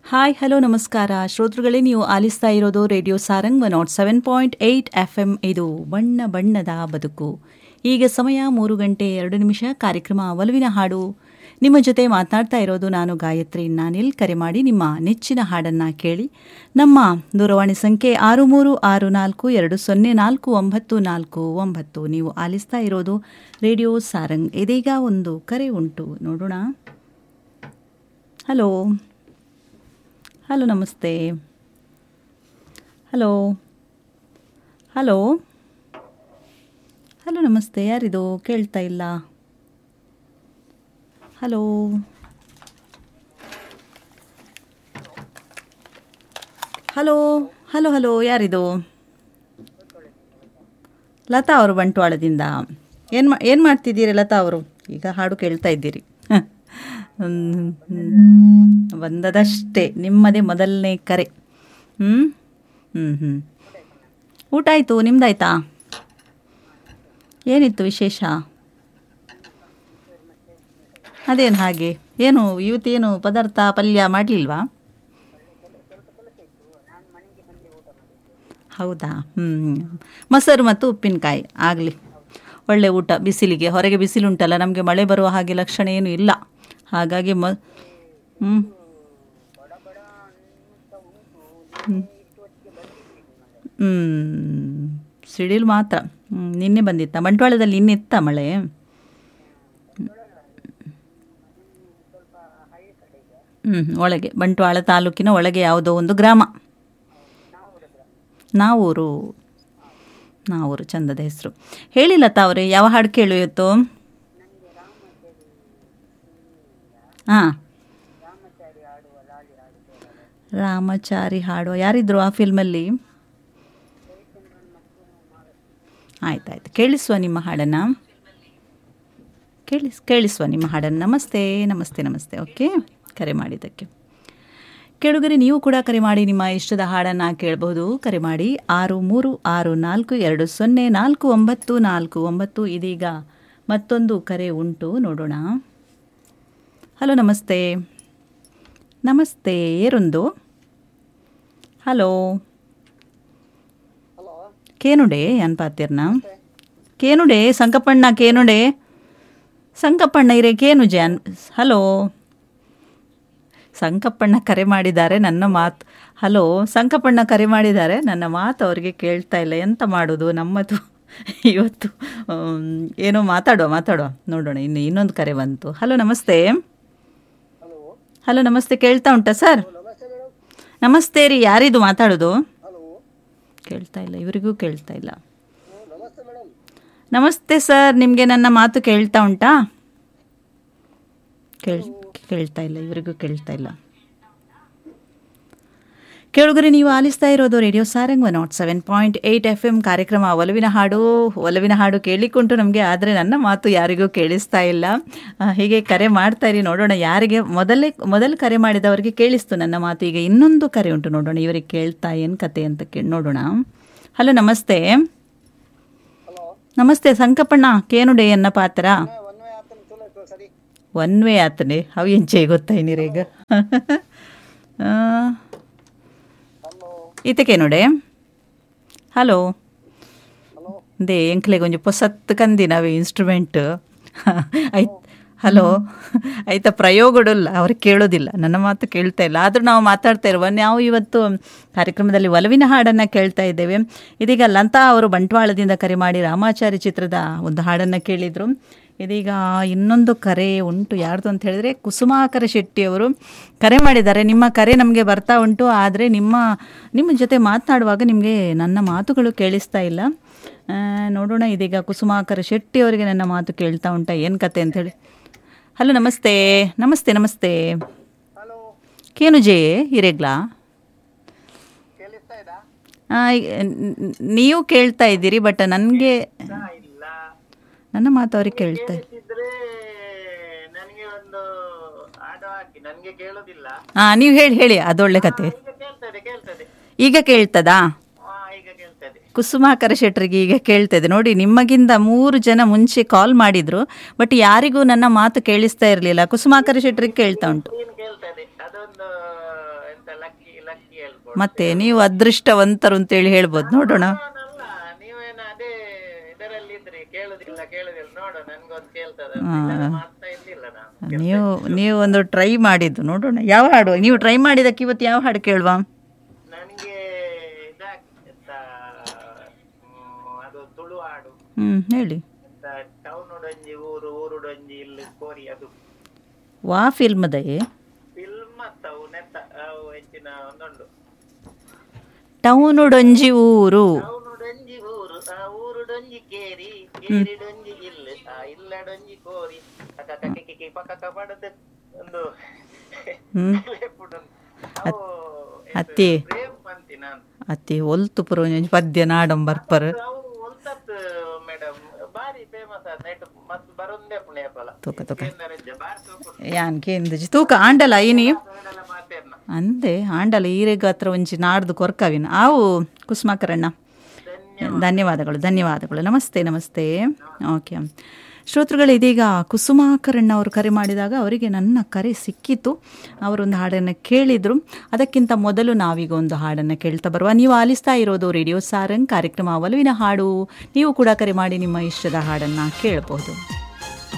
Hi hello ನಮಸ್ಕಾರ ಶ್ರೋತೃಗಳೇ ನೀವು ಆಲಿಸ್ತಾ ಇರೋದು radio Sarang one nought seven point eight F M ಇದು ಬಣ್ಣ ಬಣ್ಣದ ಬದುಕು ಈಗ ಸಮಯ ಮೂರು ಗಂಟೆ ಎರಡು ನಿಮಿಷ ಕಾರ್ಯಕ್ರಮ ಒಲವಿನ ಹಾಡು ನಿಮ್ಮ ಜೊತೆ ಮಾತನಾಡ್ತಾ ಇರೋದು ನಾನು ಗಾಯತ್ರಿ ನಾನಿಲ್ ಕರೆ ಮಾಡಿ ನಿಮ್ಮ ನೆಚ್ಚಿನ ಹಾಡನ್ನು ಕೇಳಿ ನಮ್ಮ ದೂರವಾಣಿ ಸಂಖ್ಯೆ ಆರು ಮೂರು ಆರು ನಾಲ್ಕು ಎರಡು ಸೊನ್ನೆ ನಾಲ್ಕು ಒಂಬತ್ತು ನಾಲ್ಕು ಒಂಬತ್ತು ನೀವು ಆಲಿಸ್ತಾ ಇರೋದು ರೇಡಿಯೋ ಸಾರಂಗ್ ಇದೀಗ ಒಂದು ಕರೆ ಉಂಟು ನೋಡೋಣ ಹಲೋ ಹಲೋ ನಮಸ್ತೆ ಹಲೋ ಹಲೋ ಹಲೋ ನಮಸ್ತೆ ಯಾರಿದು ಕೇಳ್ತಾ ಇಲ್ಲ ಹಲೋ ಹಲೋ ಹಲೋ ಹಲೋ ಯಾರಿದು ಲತಾ ಅವರು ಬಂಟ್ವಾಳದಿಂದ ಏನು ಮಾ ಏನು ಮಾಡ್ತಿದ್ದೀರಿ ಲತಾ ಅವರು ಈಗ ಹಾಡು ಕೇಳ್ತಾ ಇದ್ದೀರಿ ಹ್ಮ್, ಹ್ಮ್. ಬಂದದಷ್ಟೇ ನಿಮ್ಮದೇ ಮೊದಲನೇ ಕರೆ ಹ್ಞೂ ಹ್ಞೂ ಹ್ಞೂ ಊಟ ಆಯಿತು ನಿಮ್ದಾಯ್ತಾ ಏನಿತ್ತು ವಿಶೇಷ ಅದೇನು ಹಾಗೆ ಏನು ಇವತ್ತೇನು ಪದಾರ್ಥ ಪಲ್ಯ ಮಾಡಲಿಲ್ವಾ ಹೌದಾ ಹ್ಞೂ ಮೊಸರು ಮತ್ತು ಉಪ್ಪಿನಕಾಯಿ ಆಗಲಿ ಒಳ್ಳೆ ಊಟ ಬಿಸಿಲಿಗೆ ಹೊರಗೆ ಬಿಸಿಲುಂಟಲ್ಲ ನಮಗೆ ಮಳೆ ಬರುವ ಹಾಗೆ ಲಕ್ಷಣ ಏನೂ ಇಲ್ಲ ಹಾಗಾಗಿ ಮ ಹ್ಞೂ ಹ್ಞೂ ಸಿಡಿಲು ಮಾತ್ರ ಹ್ಮ್, ನಿನ್ನೆ ಬಂದಿತ್ತ ಬಂಟ್ವಾಳದಲ್ಲಿ ನಿನ್ನೆ ಇತ್ತ ಮಳೆ ಹ್ಞೂ ಒಳಗೆ ಬಂಟ್ವಾಳ ತಾಲೂಕಿನ ಒಳಗೆ ಯಾವುದೋ ಒಂದು ಗ್ರಾಮ ನಾವೂರು ನಾವೂರು ಚಂದದ ಹೆಸರು ಹೇಳಿ ಲತಾ ಅವರೇ ಯಾವ ಹಾಡು ಕೇಳು ಇವತ್ತು ಹಾಂ ರಾಮಚಾರಿ ಹಾಡು ಯಾರಿದ್ರು ಆ ಫಿಲ್ಮಲ್ಲಿ ಆಯ್ತಾಯ್ತು ಕೇಳಿಸುವ ನಿಮ್ಮ ಹಾಡನ್ನು ಕೇಳಿಸ್ ಕೇಳಿಸುವ ನಿಮ್ಮ ಹಾಡನ್ನು ನಮಸ್ತೆ ನಮಸ್ತೆ ನಮಸ್ತೆ ಓಕೆ ಕರೆ ಮಾಡಿದ್ದಕ್ಕೆ ಕೇಳುಗರೆ ನೀವು ಕೂಡ ಕರೆ ಮಾಡಿ ನಿಮ್ಮ ಇಷ್ಟದ ಹಾಡನ್ನು ಕೇಳಬಹುದು ಕರೆ ಮಾಡಿ ಆರು ಮೂರು ಆರು ನಾಲ್ಕು ಎರಡು ಸೊನ್ನೆ ನಾಲ್ಕು ಒಂಬತ್ತು ನಾಲ್ಕು ಒಂಬತ್ತು ಇದೀಗ ಮತ್ತೊಂದು ಕರೆ ಉಂಟು ನೋಡೋಣ ಹಲೋ ನಮಸ್ತೆ ನಮಸ್ತೆ ಏರೊಂದು ಹಲೋ ಕೇನುಡೆ ಅನ್ಪಾತಿರ್ನ ಕೇನುಡೆ ಸಂಕಪ್ಪಣ್ಣ ಕೇನುಡೆ ಸಂಕಪ್ಪಣ್ಣ ಇರೇ ಕೇನುಜೆ ಅನ್ ಹಲೋ ಸಂಕಪ್ಪಣ್ಣ ಕರೆ ಮಾಡಿದ್ದಾರೆ ನನ್ನ ಮಾತು ಹಲೋ ಸಂಕಪ್ಪಣ್ಣ ಕರೆ ಮಾಡಿದ್ದಾರೆ ನನ್ನ ಮಾತು ಅವರಿಗೆ ಕೇಳ್ತಾ ಇಲ್ಲ ಎಂತ ಮಾಡೋದು ನಮ್ಮದು ಇವತ್ತು ಆಮ್, ಏನೋ ಮಾತಾಡುವ ಮಾತಾಡುವ ನೋಡೋಣ ಇನ್ನು ಇನ್ನೊಂದು ಕರೆ ಬಂತು ಹಲೋ ನಮಸ್ತೆ ಹಲೋ ನಮಸ್ತೆ ಕೇಳ್ತಾ ಉಂಟಾ ಸರ್ ನಮಸ್ತೆ ರೀ ಯಾರಿದು ಮಾತಾಡೋದು ಕೇಳ್ತಾ ಇಲ್ಲ ಇವರಿಗೂ ಕೇಳ್ತಾ ಇಲ್ಲ ನಮಸ್ತೆ ಸರ್ ನಿಮಗೆ ನನ್ನ ಮಾತು ಕೇಳ್ತಾ ಉಂಟಾ ಕೇಳ್ ಕೇಳ್ತಾ ಇಲ್ಲ ಇವರಿಗೂ ಕೇಳ್ತಾ ಇಲ್ಲ ಕೇಳುಗರೆ ನೀವು ಆಲಿಸ್ತಾ ಇರೋದು radio Sarang one nought seven point eight F M ಕಾರ್ಯಕ್ರಮ ಒಲವಿನ ಹಾಡು ಒಲವಿನ ಹಾಡು ಕೇಳಿಕೊಂಡು ನಮಗೆ ಆದರೆ ನನ್ನ ಮಾತು ಯಾರಿಗೂ ಕೇಳಿಸ್ತಾ ಇಲ್ಲ ಆ, ಹೀಗೆ ಕರೆ ಮಾಡ್ತಾ ಇರಿ ನೋಡೋಣ ಯಾರಿಗೆ ಮೊದಲೇ ಮೊದಲು ಕರೆ ಮಾಡಿದವರಿಗೆ ಕೇಳಿಸ್ತು ನನ್ನ ಮಾತು ಈಗ ಇನ್ನೊಂದು ಕರೆ ಉಂಟು ನೋಡೋಣ ಇವರಿಗೆ ಕೇಳ್ತಾ ಏನು ಕತೆ ಅಂತ ಕೇಳಿ ನೋಡೋಣ ಹಲೋ ನಮಸ್ತೆ ನಮಸ್ತೆ ಸಂಕಪ್ಪಣ್ಣ ಕೇನುಡೆ ಎನ್ನ ಪಾತ್ರ ಒನ್ ವೇ ಆತನೆ ಅವು ಎಂಚೆ ಗೊತ್ತಾಯ್ನಿರೀಗ ಈತಕ್ಕೆ ನೋಡೆ ಹಲೋ ದೇ ಎಂಕ್ಲೆಗೆ ಒಂಜಿ ಪೊಸತ್ ಕಂದಿ ನಾವೇ ಇನ್ಸ್ಟ್ರೂಮೆಂಟ್ ಐತ್ ಹಲೋ ಆಯ್ತಾ ಪ್ರಯೋಗಗಳಿಲ್ಲ ಅವ್ರಿಗೆ ಕೇಳೋದಿಲ್ಲ ನನ್ನ ಮಾತು ಕೇಳ್ತಾ ಇಲ್ಲ ಆದರೂ ನಾವು ಮಾತಾಡ್ತಾ ಇರುವ ನಾವು ಇವತ್ತು ಕಾರ್ಯಕ್ರಮದಲ್ಲಿ ಒಲವಿನ ಹಾಡನ್ನು ಕೇಳ್ತಾ ಇದ್ದೇವೆ ಇದೀಗ ಲತಾ ಅವರು ಬಂಟ್ವಾಳದಿಂದ ಕರೆ ಮಾಡಿ ರಾಮಾಚಾರಿ ಚಿತ್ರದ ಒಂದು ಹಾಡನ್ನು ಕೇಳಿದರು ಇದೀಗ ಇನ್ನೊಂದು ಕರೆ ಉಂಟು ಯಾರ್ದು ಅಂತ ಹೇಳಿದ್ರೆ ಕುಸುಮಾಕರ ಶೆಟ್ಟಿಯವರು ಕರೆ ಮಾಡಿದ್ದಾರೆ ನಿಮ್ಮ ಕರೆ ನಮಗೆ ಬರ್ತಾ ಉಂಟು ಆದರೆ ನಿಮ್ಮ ನಿಮ್ಮ ಜೊತೆ ಮಾತನಾಡುವಾಗ ನಿಮಗೆ ನನ್ನ ಮಾತುಗಳು ಕೇಳಿಸ್ತಾ ಇಲ್ಲ ಆ, ನೋಡೋಣ ಇದೀಗ ಕುಸುಮಾಕರ ಶೆಟ್ಟಿ ಅವರಿಗೆ ನನ್ನ ಮಾತು ಕೇಳ್ತಾ ಉಂಟಾ ಏನು ಕತೆ ಅಂತೇಳಿ ಹಲೋ ನಮಸ್ತೆ ನಮಸ್ತೆ ನಮಸ್ತೆ ಕೇನುಜೆ ಹಿರೇಗ್ಲಾ ಆ, ಈ- ನ್- ನೀವು ಕೇಳ್ತಾ ಇದ್ದೀರಿ ಬಟ್ ನನಗೆ ನನ್ನ ಮಾತು ಅವ್ರಿಗೆ ಕೇಳ್ತಾ ಇಲ್ಲ. ಇದ್ರೆ ನನಗೆ ಒಂದು ಹಾಡು ಹಾಕಿ ನನಗೆ ಕೇಳೋದಿಲ್ಲ ಆ ನೀವು ಹೇಳಿ ಹೇಳಿ ಅದೊಳ್ಳೆ ಕತೆ ಈಗ ಕೇಳ್ತದೆ ಕೇಳ್ತದೆ ಈಗ ಕೇಳ್ತದಾ ಹಾ ಈಗ ಕೇಳ್ತದೆ ಕುಸುಮಾಕರ ಶೆಟ್ರಿಗೆ ಈಗ ಕೇಳ್ತದೆ ನೋಡಿ ನಿಮಗಿಂತ ಮೂರು ಜನ ಮುಂಚೆ ಕಾಲ್ ಮಾಡಿದ್ರು ಬಟ್ ಯಾರಿಗೂ ನನ್ನ ಮಾತು ಕೇಳಿಸ್ತಾ ಇರಲಿಲ್ಲ ಕುಸುಮಾಕರ ಶೆಟ್ರಿಗೆ ಕೇಳ್ತಾ ಉಂಟು ಏನು ಕೇಳ್ತದೆ ಅದೊಂದು ಎಂತ ಮತ್ತೆ ನೀವು ಅದೃಷ್ಟವಂತರು ಅಂತೇಳಿ ಹೇಳ್ಬೋದು ನೋಡೋಣ ನಾನಲ್ಲ ನೀವೇನ ಅದೇ ಇದರಲ್ಲಿ ಇದ್ರಿ ಕೇಳುದಿಲ್ಲ ಕೇಳುದಿಲ್ಲ ನೋಡು ನನ್ಗೊಂದು ಕೇಳ್ತದ ಮಾಡ್ತಾ ಇದ್ದಿಲ್ಲ ನಾನು ನೀವು ನೀವು ಒಂದು ಟ್ರೈ ಮಾಡಿದ್ದು ನೋಡೋಣ ಯಾವ ಹಾಡು ನೀವು ಟ್ರೈ ಮಾಡಿದಕ್ಕೆ ಇವತ್ತು ಯಾವ ಹಾಡು ಕೇಳುವ ನನ್ಗೆ ಇದಾಗ್ ಎಂತ ಹ್ಮ್, ಅದು ತುಳು ಹಾಡು ಹ್ಞೂ ಹೇಳಿ ಎಂತ ಟೌನ್ ಉಡಂಜಿ ಊರು ಊರುಡೊಂಜಿ ಇಲ್ಲಿ ಕೋರಿ ಅದು ವಾ ಫಿಲ್ಮ್ದೇ ಫಿಲ್ಮ್ ಅತ್ತವು ನೆತ್ತ ಅವು ಹೆಚ್ಚಿನ ಒಂದೊಂದು ಟೌನುಡೊಂಜಿ ಊರು ಟೌನ್ ಉಡಂಜಿ ಊರು ಆ ಊರುಡೊಂಜಿ ಕೇರಿ ಕೇರಿಡೊಂಜಿ ಇಲ್ಲು ಆ ಇಲ್ಲಡೊಂಜಿ ಕೋರಿ ಅಕ್ಕ ಕಕ್ಕಿ ಕಿಕ್ಕಿ ಪಕ್ಕ ಪಡದ ಒಂದು ಹ್ಮ್ ಲೇಪುಡು. ಅವು ಅತ್ತಿ ಪ್ರೇಮ್ ಪಂತಿ ನಾನು ಅತ್ತಿ ಒಲ್ತು ಪುರ ಒಂಜೊಂಜಿ ಪದ್ಯ ನಾಡಂ ಬರ್ಪರ್ ಅವು ಒಲ್ತತ್ ಮೇಡಮ್ ಬಾರಿ ಫೇಮಸ್ ಆದ ನೆಟ್ ಮತ್ ಬರೊಂದೇ ಪುಣ್ಯಪಲ ತೂಕ ತೂಕ ಕೇಂದ್ರಜ್ಜ ಬಾರಿ ತೂಕು ಯಾನ್ ಕೇಂದ್ರಜಿ ತೂಕ ಆಂಡಲ ಐನಿ ಅದೆಲ್ಲ ಮಾತೇರ್ನ ಅಂದೆ ಆಂಡಲ ಈರೆಗ ಹತ್ರ ಒಂಚಿ ನಾಡ್ದು ಕೊರ್ಕವಿನ ಆವು ಕುಸುಮಾಕರಣ್ಣ ಧನ್ಯವಾದಗಳು ಧನ್ಯವಾದಗಳು ನಮಸ್ತೆ ನಮಸ್ತೆ ಓಕೆ ಶ್ರೋತೃಗಳು ಇದೀಗ ಕುಸುಮಾಕರಣ್ಣ ಅವರು ಕರೆ ಮಾಡಿದಾಗ ಅವರಿಗೆ ನನ್ನ ಕರೆ ಸಿಕ್ಕಿತು ಅವರೊಂದು ಹಾಡನ್ನು ಕೇಳಿದರು ಅದಕ್ಕಿಂತ ಮೊದಲು ನಾವೀಗ ಒಂದು ಹಾಡನ್ನು ಕೇಳ್ತಾ ಬರುವ ನೀವು ಆಲಿಸ್ತಾ ಇರೋದು ರೇಡಿಯೋ ಸಾರಂಗ್ ಕಾರ್ಯಕ್ರಮ ಒಲವಿನ ಹಾಡು ನೀವು ಕೂಡ ಕರೆ ಮಾಡಿ ನಿಮ್ಮ ಇಷ್ಟದ ಹಾಡನ್ನು ಕೇಳಬಹುದು